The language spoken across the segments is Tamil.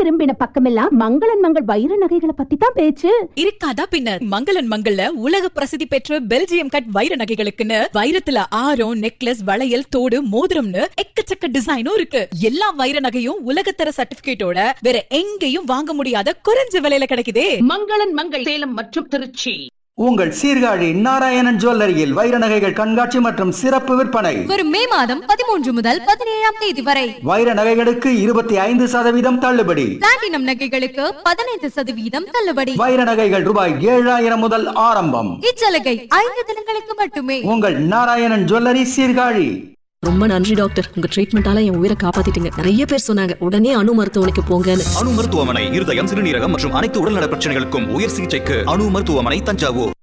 திரும்பின பக்கமெல்லாம் மங்களன் மங்கள் வைர நகைகளை பத்தி தான் பேச்சு இருக்காதா பின்ன மங்களன் மங்கள்ல உலக பிரசித்தி பெற்ற பெல்ஜியம் கட் வைர நகைகளுக்குன்னு வைரத்துல ஆரம் நெக்லஸ் வளையல் தோடு மோதிரம்னு எக்கச்சக்க டிசைனும் இருக்கு எல்லா வைர நகையும் உலகத்தர சர்டிபிகேட்டோட வேற எங்கேயும் வாங்க முடியாத குறைஞ்ச விலையில கிடைக்குதே மங்களன் மங்கள் சேலம் மற்றும் திருச்சி உங்கள் சீர்காழி நாராயணன் ஜுவல்லரியில் வைர நகைகள் கண்காட்சி மற்றும் சிறப்பு விற்பனை வரும் மே மாதம் பதிமூன்று முதல் பதினேழாம் தேதி வரை வைர நகைகளுக்கு இருபத்தி ஐந்து சதவீதம் தள்ளுபடி பிளாட்டினம் நகைகளுக்கு பதினைந்து சதவீதம் தள்ளுபடி வைர நகைகள் ரூபாய் ஏழாயிரம் முதல் ஆரம்பம் இச்சலுகை ஐந்து தினங்களுக்கு மட்டுமே உங்கள் நாராயணன் ஜுவல்லரி சீர்காழி ரொம்ப நன்றி டாக்டர் உங்க ட்ரீட்மெண்டால என் உயிரை காப்பாத்திட்டீங்க நிறைய பேர் சொன்னாங்க உடனே அணு மருத்துவமனைக்கு போங்கன்னு அணு மருத்துவமனை இருதயம் சிறுநீரகம் மற்றும் அனைத்து உடல்நல பிரச்சனைகளுக்கும் உயர் சிகிச்சைக்கு அணு மருத்துவமனை தஞ்சாவூர்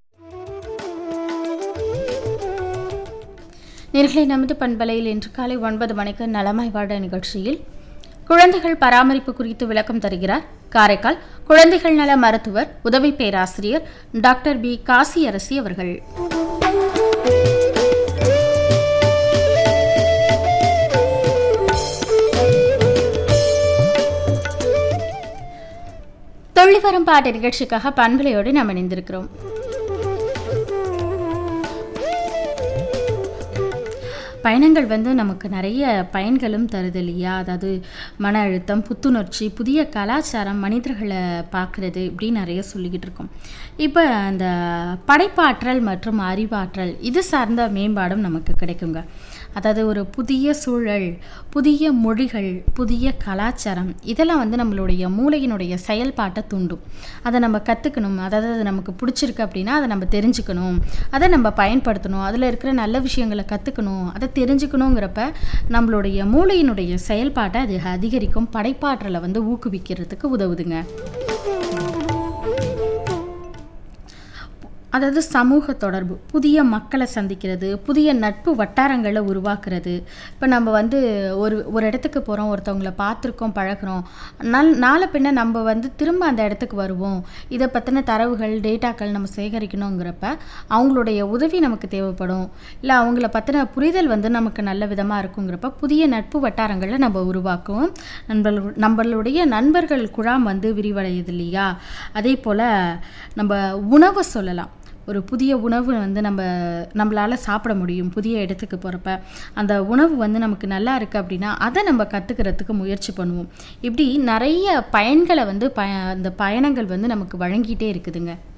நேர்களை நமது பண்பலையில் இன்று காலை ஒன்பது மணிக்கு நலமாய் வாட நிகழ்ச்சியில் குழந்தைகள் பராமரிப்பு குறித்து விளக்கம் தருகிறார் காரைக்கால் குழந்தைகள் நல மருத்துவர் உதவி பேராசிரியர் டாக்டர் பி காசியரசி அவர்கள் தொழில்வரம் பாட்டு நிகழ்ச்சிக்காக பண்பலையோடு நாம் இணைந்திருக்கிறோம் பயணங்கள் வந்து நமக்கு நிறைய பயன்களும் தருது இல்லையா அதாவது மன அழுத்தம் புத்துணர்ச்சி புதிய கலாச்சாரம் மனிதர்களை பார்க்குறது இப்படி நிறைய சொல்லிக்கிட்டு இருக்கோம் இப்போ அந்த படைப்பாற்றல் மற்றும் அறிவாற்றல் இது சார்ந்த மேம்பாடும் நமக்கு கிடைக்குங்க அதாவது ஒரு புதிய சூழல் புதிய மொழிகள் புதிய கலாச்சாரம் இதெல்லாம் வந்து நம்மளுடைய மூளையினுடைய செயல்பாட்டை தூண்டும் அதை நம்ம கற்றுக்கணும் அதாவது அது நமக்கு பிடிச்சிருக்கு அப்படின்னா அதை நம்ம தெரிஞ்சுக்கணும் அதை நம்ம பயன்படுத்தணும் அதில் இருக்கிற நல்ல விஷயங்களை கற்றுக்கணும் அதை தெரிஞ்சுக்கணுங்கிறப்ப நம்மளுடைய மூளையினுடைய செயல்பாட்டை அது அதிகரிக்கும் படைப்பாற்றலை வந்து ஊக்குவிக்கிறதுக்கு உதவுதுங்க அதாவது சமூக தொடர்பு புதிய மக்களை சந்திக்கிறது புதிய நட்பு வட்டாரங்களை உருவாக்குறது இப்போ நம்ம வந்து ஒரு ஒரு இடத்துக்கு போகிறோம் ஒருத்தவங்கள பார்த்துருக்கோம் பழகுறோம் நல் நாளை பின்ன நம்ம வந்து திரும்ப அந்த இடத்துக்கு வருவோம் இதை பற்றின தரவுகள் டேட்டாக்கள் நம்ம சேகரிக்கணுங்கிறப்ப அவங்களுடைய உதவி நமக்கு தேவைப்படும் இல்லை அவங்கள பற்றின புரிதல் வந்து நமக்கு நல்ல விதமாக இருக்குங்கிறப்ப புதிய நட்பு வட்டாரங்களை நம்ம உருவாக்குவோம் நண்பர்கள் நம்மளுடைய நண்பர்கள் குழாம் வந்து விரிவடையுது இல்லையா அதே போல் நம்ம உணவை சொல்லலாம் ஒரு புதிய உணவு வந்து நம்ம நம்மளால் சாப்பிட முடியும் புதிய இடத்துக்கு போகிறப்ப அந்த உணவு வந்து நமக்கு நல்லா இருக்குது அப்படின்னா அதை நம்ம கற்றுக்கிறதுக்கு முயற்சி பண்ணுவோம் இப்படி நிறைய பயன்களை வந்து ப அந்த பயணங்கள் வந்து நமக்கு வழங்கிட்டே இருக்குதுங்க